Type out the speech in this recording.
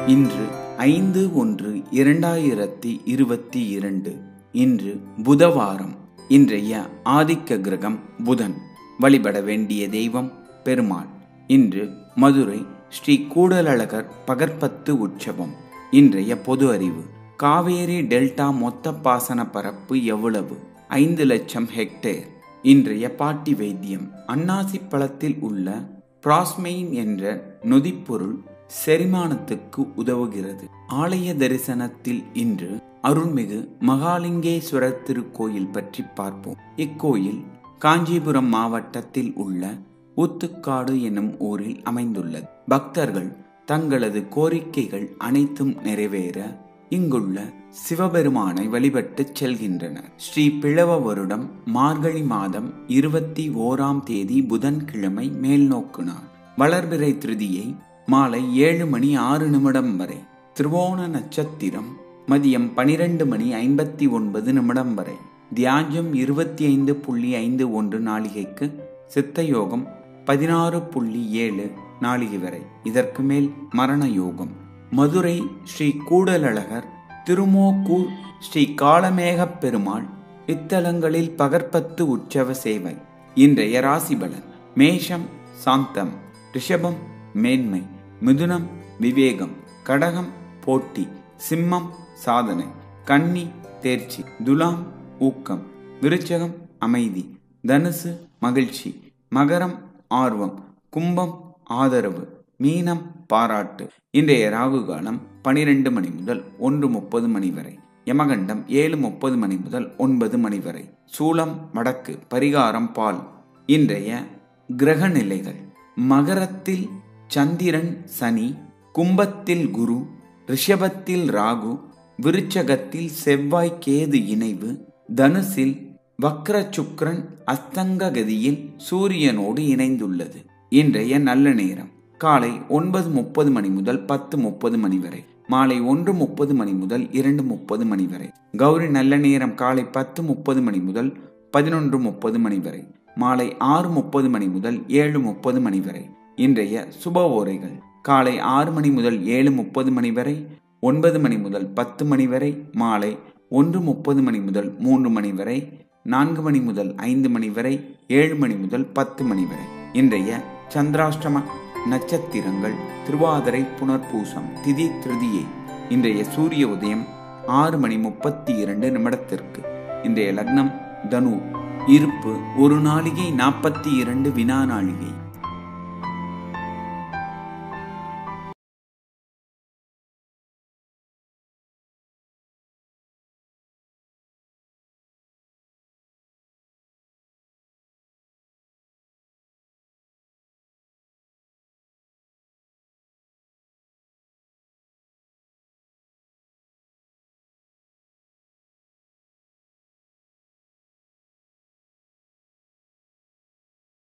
இன்று ஐந்து ஒன்று இரண்டாயிரத்தி இருபத்தி இரண்டு இன்று புதவாரம் இன்றைய ஆதிக்க கிரகம் புதன் வழிபட வேண்டிய தெய்வம் பெருமாள் இன்று மதுரை ஸ்ரீ கூடலழகர் பகற்பத்து உற்சவம் இன்றைய பொது அறிவு காவேரி டெல்டா மொத்த பாசன பரப்பு எவ்வளவு ஐந்து லட்சம் ஹெக்டேர் இன்றைய பாட்டி வைத்தியம் அன்னாசி பழத்தில் உள்ள பிராஸ்மெயின் என்ற நொதிப்பொருள் செரிமானத்துக்கு உதவுகிறது ஆலய தரிசனத்தில் இன்று அருள்மிகு மகாலிங்கேஸ்வரர் திருக்கோயில் பற்றி பார்ப்போம் இக்கோயில் காஞ்சிபுரம் மாவட்டத்தில் உள்ள ஊத்துக்காடு எனும் ஊரில் அமைந்துள்ளது பக்தர்கள் தங்களது கோரிக்கைகள் அனைத்தும் நிறைவேற இங்குள்ள சிவபெருமானை வழிபட்டு செல்கின்றனர் ஸ்ரீ பிளவ வருடம் மார்கழி மாதம் இருபத்தி ஓராம் தேதி புதன்கிழமை மேல்நோக்கு நாள் வளர்பிறை திருதியை மாலை ஏழு மணி ஆறு நிமிடம் வரை திருவோண நட்சத்திரம் மதியம் பனிரெண்டு மணி ஐம்பத்தி ஒன்பது நிமிடம் வரை தியாஜம் இருபத்தி ஐந்து புள்ளி ஐந்து ஒன்று நாளிகைக்கு சித்த யோகம் பதினாறு புள்ளி ஏழு நாளிகை வரை இதற்கு மேல் மரண யோகம் மதுரை ஸ்ரீ கூடலழகர் திருமோக்கூர் ஸ்ரீ காளமேகப் பெருமாள் இத்தலங்களில் பகற்பத்து உற்சவ சேவை இன்றைய ராசிபலன் மேஷம் சாந்தம் ரிஷபம் மேன்மை மிதுனம் விவேகம் கடகம் போட்டி சிம்மம் சாதனை கன்னி தேர்ச்சி துலாம் ஊக்கம் விருச்சகம் அமைதி தனுசு மகிழ்ச்சி மகரம் ஆர்வம் கும்பம் ஆதரவு மீனம் பாராட்டு இன்றைய ராகு காலம் பனிரெண்டு மணி முதல் ஒன்று முப்பது மணி வரை யமகண்டம் ஏழு முப்பது மணி முதல் ஒன்பது மணி வரை சூளம் வடக்கு பரிகாரம் பால் இன்றைய கிரக நிலைகள் மகரத்தில் சந்திரன் சனி கும்பத்தில் குரு ரிஷபத்தில் ராகு விருச்சகத்தில் செவ்வாய் கேது இணைவு தனுசில் வக்ர சுக்ரன் அஸ்தங்க கதியில் சூரியனோடு இணைந்துள்ளது இன்றைய நல்ல நேரம் காலை ஒன்பது முப்பது மணி முதல் பத்து முப்பது மணி வரை மாலை ஒன்று முப்பது மணி முதல் இரண்டு முப்பது மணி வரை கௌரி நல்ல நேரம் காலை பத்து முப்பது மணி முதல் பதினொன்று முப்பது மணி வரை மாலை ஆறு முப்பது மணி முதல் ஏழு முப்பது மணி வரை இன்றைய சுப ஓரைகள் காலை ஆறு மணி முதல் ஏழு முப்பது மணி வரை ஒன்பது மணி முதல் பத்து மணி வரை மாலை ஒன்று முப்பது மணி முதல் மூன்று மணி வரை நான்கு மணி முதல் ஐந்து மணி வரை ஏழு மணி முதல் பத்து மணி வரை இன்றைய சந்திராஷ்டம நட்சத்திரங்கள் திருவாதிரை புனர்பூசம் திதி திருதியை இன்றைய சூரிய உதயம் ஆறு மணி முப்பத்தி இரண்டு நிமிடத்திற்கு இன்றைய லக்னம் தனு இருப்பு ஒரு நாளிகை நாற்பத்தி இரண்டு வினா நாளிகை